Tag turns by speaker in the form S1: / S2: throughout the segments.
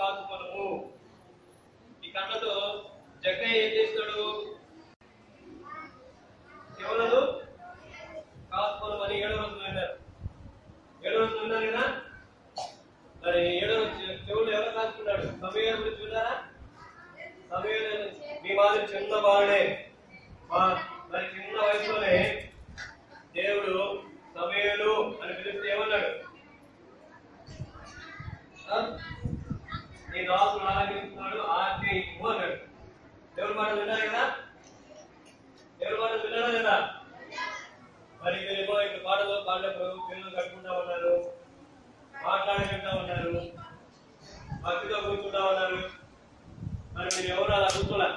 S1: కాచుకొనము ఈ కళ్ళతో జగ్గయ్య ఏం చేస్తాడు చెవులను కాచుకోనమని ఏడో రోజు విన్నారు ఏడో రోజు విన్నారు కదా మరి ఏడో రోజు చెవులు ఎవరు కాచుకున్నాడు సమయ గురించి విన్నారా సమయం మీ మాదిరి చిన్న బాలుడే మా- మరి చిన్న వయసులోనే దేవుడు సమయలు అని పిలిస్తే ఏమన్నాడు ఆ? నీ దాసుడు ఆలకిస్తున్నాడు ఆజ్ఞయించు అన్నాడు దేవుడి మాటలు విన్నారు కదా దేవుడి మాటలు విన్నారా లేదా మరి వీళ్ళేమో ఇక్కడ పాటలు పాడినప్పుడు పిల్లలు కట్టుకుంటా ఉన్నారు మాట్లాడుకుంటా ఉన్నారు భక్తితో కూర్చుంటా ఉన్నారు మరి మీరు ఎవరు అలా కూర్చోలే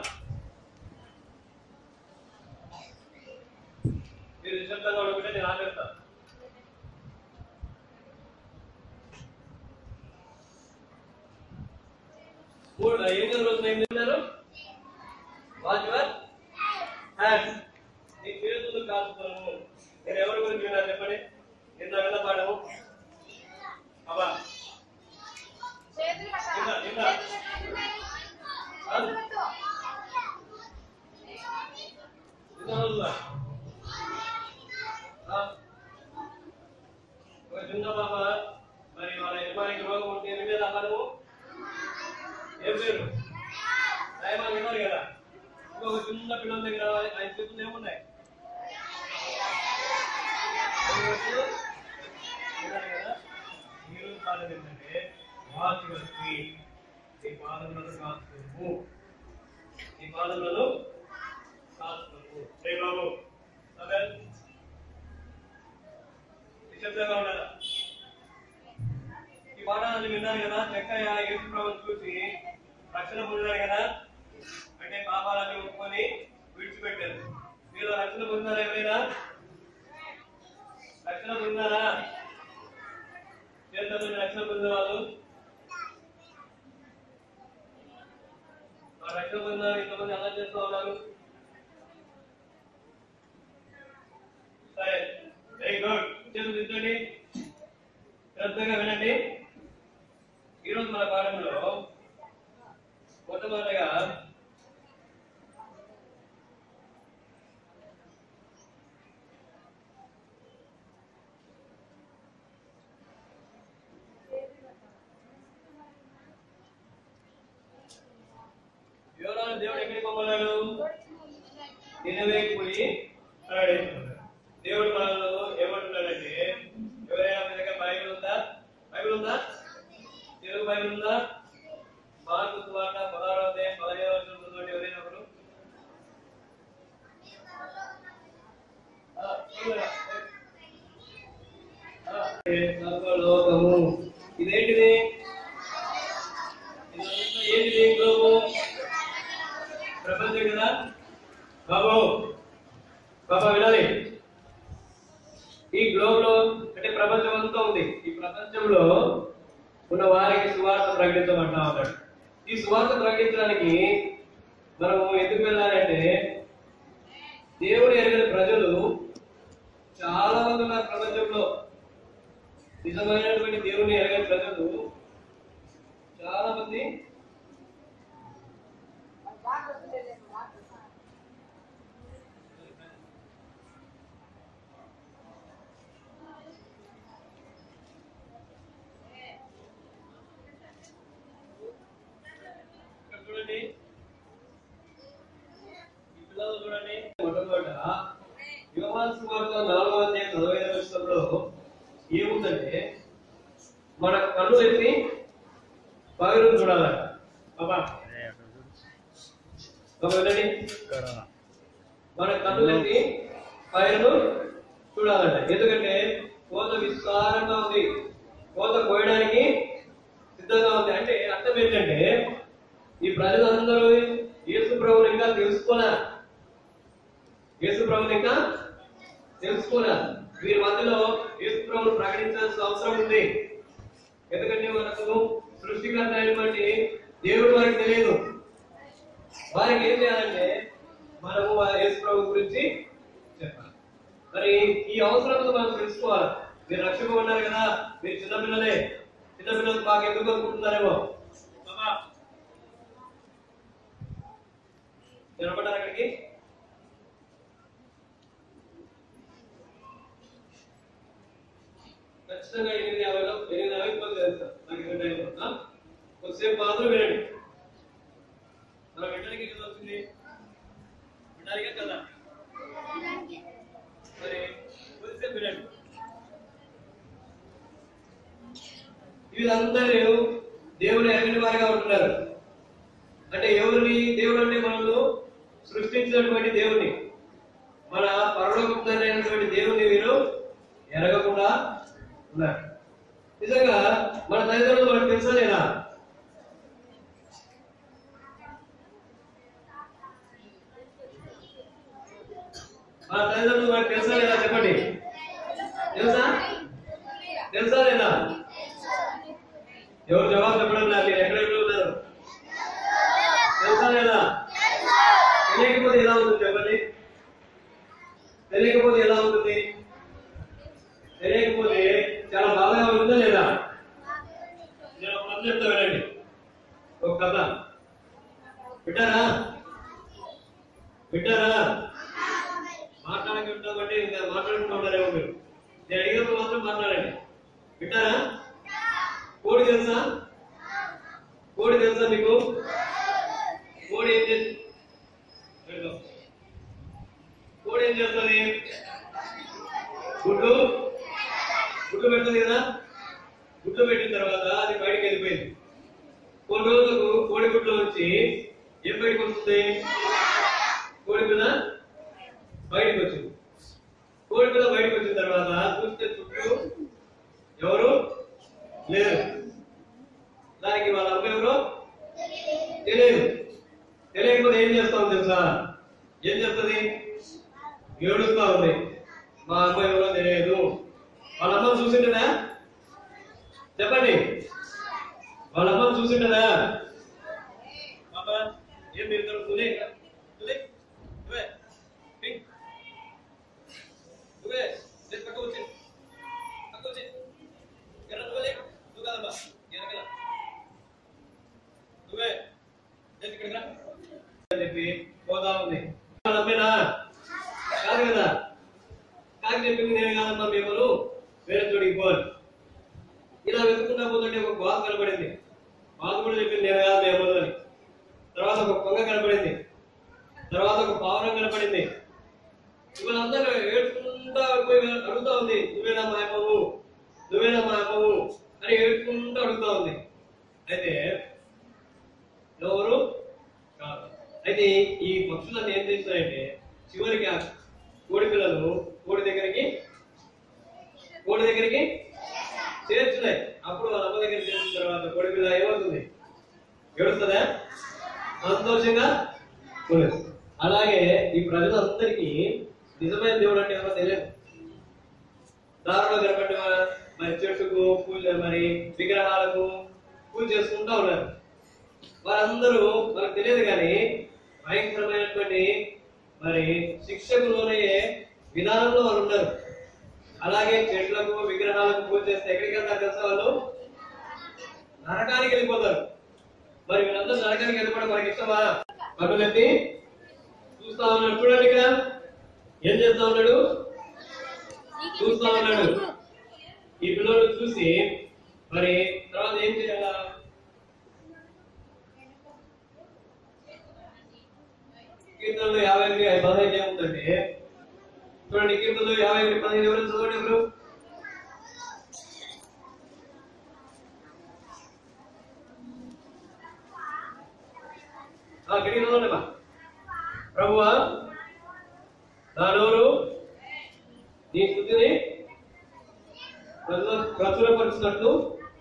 S1: మీరు నిశ్శబ్దంగా ఉండకుంటే నేను ఆపేస్తా మూడు ఎనిమిది రోజున ఏం తిన్నారు వాచ్ యువర్ హ్యాండ్స్ నీ చేతులు కాచుకోను నేను ఎవరి గురించి విన్నారు చెప్పండి నిన్న విన్న పాడము అబ్బా
S2: చేతులు పట్టాలి.
S1: నిన్న నిన్న
S2: చేతులు పెట్టు.
S1: నిన్న రోజున ఆ? ఒక చిన్న పాప మరి వాళ్ళ యజమానికి రోగం ఉంటే ఎన్ని మీద అవ్వడము ఏం పేరు దయమాన్ విన్నారు కదా ఇంకొక చిన్న పిల్లల దగ్గర ఆయన చేతులు ఏమున్నాయి ఎన్ని వస్తువులు? విన్నారు కదా ఈరోజు పాఠం ఏంటంటే వాచి వచ్చి ఈ పాదములను కాచుకోము ఈ పాదములను కాచుకోము జై బాబు సమల్ నిశ్శబ్దంగా ఉండాలి ఈ పాఠాలను విన్నారు కదా చెక్కయ్య యేసు ప్రభువుని చూసి రక్షణ పొందారు కదా అంటే పాపాలన్నీ ఒప్పుకొని విడిచిపెట్టారు మీరు రక్షణ పొందారా ఎవరైనా రక్షణ పొందారా ఎంతమంది రక్షణ పొందిన వాళ్ళు ఆ రక్షణ పొందిన ఇంతమంది అలా చేస్తూ ఉన్నారు సరే వెరీ గుడ్ చేతులు దిద్దండి శ్రద్ధగా వినండి ఈరోజు మన పాఠంలో మొట్టమొదటిగా యోనాను దేవుడు ఎక్కడికి పంపన్నాడు నినవేకి పోయి ప్రకటించుకున్నాడు దేవుడు మనలో ఏమంటున్నాడంటే ఎవరైనా మీ దగ్గర బైబిల్ ఉందా బైబిల్ ఉందా తెలుగు బైబిల్ ఉందా మార్పు సువార్త పదహారవ అధ్యాయం పదిహేను వచ్చిన చదవండి ఎవరైనా ఒకరు ఆ, చూడరా. ఆ, సర్వలోకము ఇదేంటిది ఇదంతా ఏంటిది గ్లోబు ప్రపంచం కదా బాబు బాబా వినాలి ఈ గ్లోబ్ లో అంటే ప్రపంచం అంతా ఉంది ఈ ప్రపంచంలో ఉన్న వారికి సువార్త ప్రకటించమంటా ఉన్నాడు ఈ సువార్త ప్రకటించడానికి మనము ఎందుకు వెళ్ళాలంటే దేవుడు ఎరిగిన ప్రజలు చాలా మంది ఉన్నారు ప్రపంచంలో నిజమైనటువంటి దేవుని ఎరగని ప్రజలు చాలా మంది
S2: వాటర్ వదిలేదేమో, వాటర్.
S1: ఇక్కడ చూడండి ఈ పిల్లలు చూడండి మొట్టమొదట యోహాన్ సువార్త నాలుగో అధ్యాయం నలభై ఐదు వచ్చినప్పుడు ఏముందంటే మన కళ్ళు ఎత్తి పగలు చూడాలట బాబా బాబా వినండి మన కళ్ళు ఎత్తి పైరును చూడాలంట ఎందుకంటే కోత విస్తారంగా ఉంది కోత కోయడానికి సిద్ధంగా ఉంది అంటే అర్థం ఏంటంటే ఈ ప్రజలందరూ యేసు ప్రభుని ఇంకా తెలుసుకోలే యేసు ప్రభుని ఇంకా తెలుసుకోలే వీరి మధ్యలో యేసు ప్రభుని ప్రకటించాల్సిన అవసరం ఉంది ఎందుకంటే మనకు సృష్టికర్త అయినటువంటి దేవుడు వారికి తెలియదు వారికి ఏం చేయాలంటే మనము ఆ యేసు ప్రభు గురించి చెప్పాలి మరి ఈ అవసరంతో మనం తెలుసుకోవాలి మీరు రక్షణ ఉన్నారు కదా మీరు చిన్నపిల్లలే చిన్నపిల్లలకు మాకు ఎందుకు అనుకుంటున్నారేమో బాబా నిలబడ్డారు అక్కడికి ఖచ్చితంగా ఎనిమిది యాభైలో ఎనిమిది యాభై పది చేస్తారు నాకు ఇంకా టైం ఉందా? కొద్దిసేపు మాత్రం వినండి మనం వినడానికి కదా వచ్చింది వినడానికే కదా మరి కొద్దిసేపు వినండి వీళ్ళందరూ దేవుడు ఎరగని వారిగా ఉంటున్నారు అంటే ఎవరిని దేవుడు అంటే మనల్ని సృష్టించినటువంటి దేవుని మన పరలోకమైనటువంటి దేవుని వీరు ఎరగకుండా ఉన్నారు నిజంగా మన తల్లిదండ్రులు మనకు తెలుసా లేదా మన తల్లిదండ్రులు మనకు తెలుసా లేదా చెప్పండి తెలుసా తెలుసా లేదా ఎవరు జవాబు చెప్పడం లేదు మీరు ఎక్కడెక్కడ ఉన్నారు తెలుసా లేదా తెలియకపోతే ఎలా ఉంటుంది చెప్పండి తెలియకపోతే ఎలా ఉంటుంది తెలియకపోతే చాలా బాగా ఉందా లేదా నేను ఒక కథ చెప్తా వినండి ఒక కథ వింటారా వింటారా మాట్లాడక ఉంటామంటే ఇంకా మాట్లాడుకుంటూ ఉంటారేమో మీరు నేను అడిగినప్పుడు మాత్రం మాట్లాడండి వింటారా కోడి తెలుసా కోడి తెలుసా మీకు కోడి ఏం చేస్తుంది వెళ్ళు. కోడి ఏం చేస్తుంది గుడ్డు గుడ్డు పెడుతుంది కదా గుడ్డు పెట్టిన తర్వాత అది బయటికి వెళ్ళిపోయింది కొన్ని రోజులకు కోడి గుడ్లో నుంచి ఏం బయటకు వస్తుంది కోడి పిల్ల బయటకు వచ్చింది కోడి పిల్ల బయటకు వచ్చిన తర్వాత చూస్తే చుట్టూ ఎవరు లేరు దానికి వాళ్ళ అమ్మ ఎవరు తెలియదు తెలియకపోతే ఏం చేస్తాం తెలుసా ఏం చేస్తుంది ఏడుస్తా ఉంది మా అమ్మ ఎవరో తెలియదు వాళ్ళ అమ్మ చూసింటదా చెప్పండి వాళ్ళ అమ్మ చూసింటదా పాప ఏం మీరు ఇద్దరు తులే తులే నువ్వే పింక్ నువ్వే నేను పక్క వచ్చి పక్క వచ్చి ఎర్ర నువ్వే నువ్వు కాదమ్మా ఎరగల నువ్వే నేను ఇక్కడికి రా అని చెప్పి పోతా ఉంది వాళ్ళ అమ్మేనా కాదు కదా కాకి చెప్పింది నేను కాదమ్మా మేము వేరే చోటికి పోవాలి ఇలా వెతుకుంటా పోతుంటే ఒక బాతు కనపడింది బాతు కూడా చెప్పింది నేను కాదు మేము అని తర్వాత ఒక కొంగ కనపడింది తర్వాత ఒక పావురం కనపడింది వీళ్ళందరూ ఏడ్చుకుంటా పోయి అడుగుతా ఉంది నువ్వేనా మా అమ్మవు నువ్వేనా మా అమ్మవు అని ఏడ్చుకుంటూ అడుగుతా ఉంది అయితే ఎవరు కాదు అయితే ఈ పక్షులన్నీ ఏం చేస్తాయంటే చివరికి ఆ కోడి పిల్లలు కోడి దగ్గరికి కోడి దగ్గరికి చేర్చున్నాయి అప్పుడు వాళ్ళ అమ్మ దగ్గర చేర్చిన తర్వాత కోడి పిల్ల ఏమవుతుంది ఏడుస్తుందా సంతోషంగా ఉండదు అలాగే ఈ ప్రజలందరికీ నిజమైన దేవుడు అంటే ఎవరో తెలియదు దారిలో కనపడిన మరి చెట్టుకు పూజ మరి విగ్రహాలకు పూజ చేసుకుంటా ఉన్నారు వారందరూ మనకు తెలియదు కానీ భయంకరమైనటువంటి మరి శిక్షకు లోనయ్యే విధానంలో వారు ఉన్నారు అలాగే చెట్లకు విగ్రహాలకు పూజ చేస్తే ఎక్కడికి వెళ్తారు తెలుసా వాళ్ళు నరకానికి వెళ్ళిపోతారు మరి వీళ్ళందరూ నరకానికి వెళ్ళిపోవడం మనకి ఇష్టమా కన్నులెత్తి చూస్తా ఉన్నాడు చూడండి ఇక్కడ ఏం చేస్తా ఉన్నాడు చూస్తా ఉన్నాడు ఈ పిల్లలు చూసి మరి తర్వాత ఏం చేయాలా కీర్తనలు యాభై ఒకటి పదహైదు ఏముందంటే చూడండి కీర్తనలు యాభై ఒకటి పదహైదు ఎవరు చదవండి ఎవరు ఆ, గట్టిగా చదవండి అమ్మా. ప్రభువా నా నోరు నీ స్థుతిని ప్రచుర- ప్రచురపరుచినట్లు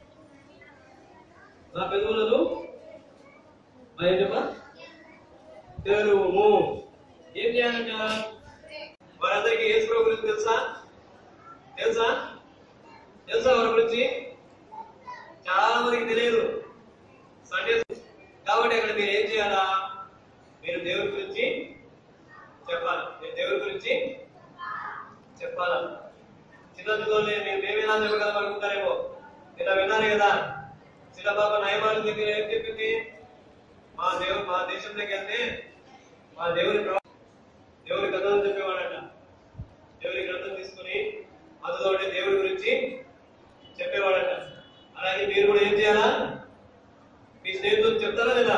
S1: నా పెదవులను మా ఏంటమ్మా తెరువు ఏం చేయాలంట వారందరికీ యేసు ప్రభు గురించి తెలుసా తెలుసా తెలుసా వారి గురించి చాలా మందికి తెలియదు సండే కాబట్టి అక్కడ మీరు ఏం చేయాలా మీరు దేవుడి గురించి చెప్పాలి మీరు దేవుడి గురించి చెప్పాలా చిన్నపిల్లలే మీరు మేమేనా చెప్పగలం అనుకుంటారేమో ఇలా విన్నారు కదా చిన్న పాప నయమాన దగ్గర ఏం చెప్పింది మా దేవుడు మా దేశంలోకి వెళ్తే ఆ దేవుని ప్ర- దేవుని కథలు చెప్పేవాడట దేవుని గ్రంథం తీసుకుని అందులో ఉండే దేవుడి గురించి చెప్పేవాడట అలాగే మీరు కూడా ఏం చేయాలా మీ స్నేహితులు చెప్తారా లేదా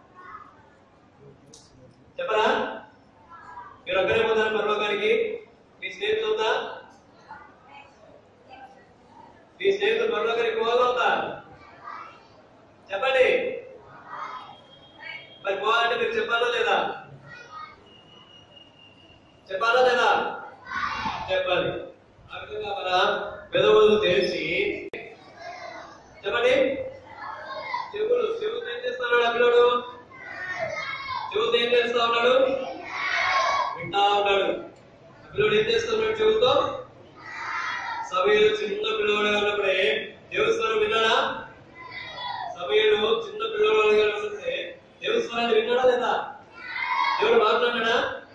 S1: చెప్పరా మీరు ఒక్కరే పోతారు పరలోకానికి మీ స్నేహితులు అవుతా మీ స్నేహితులు పరలోకానికి పోవాలవుతా చెప్పండి మరి పోవాలంటే మీరు చెప్పాలా లేదా చెప్పాలా లేదా చెప్పాలి ఆ విధంగా మన పెదవులు తెరిచి చెప్పండి చెవులు చెవులు ఏం చేస్తున్నాడు ఆ పిల్లడు చెవులు ఏం చేస్తా ఉన్నాడు వింటా ఉన్నాడు ఆ పిల్లడు ఏం చేస్తున్నాడు చెవుతో సమయంలో చిన్న పిల్లవాడుగా ఉన్నప్పుడే దేవుని స్వరం విన్నాడా సమయంలో చిన్న పిల్లవాడుగా ఉన్నప్పుడే దేవుని స్వరాన్ని విన్నాడా లేదా దేవుడు మాట్లాడినాడా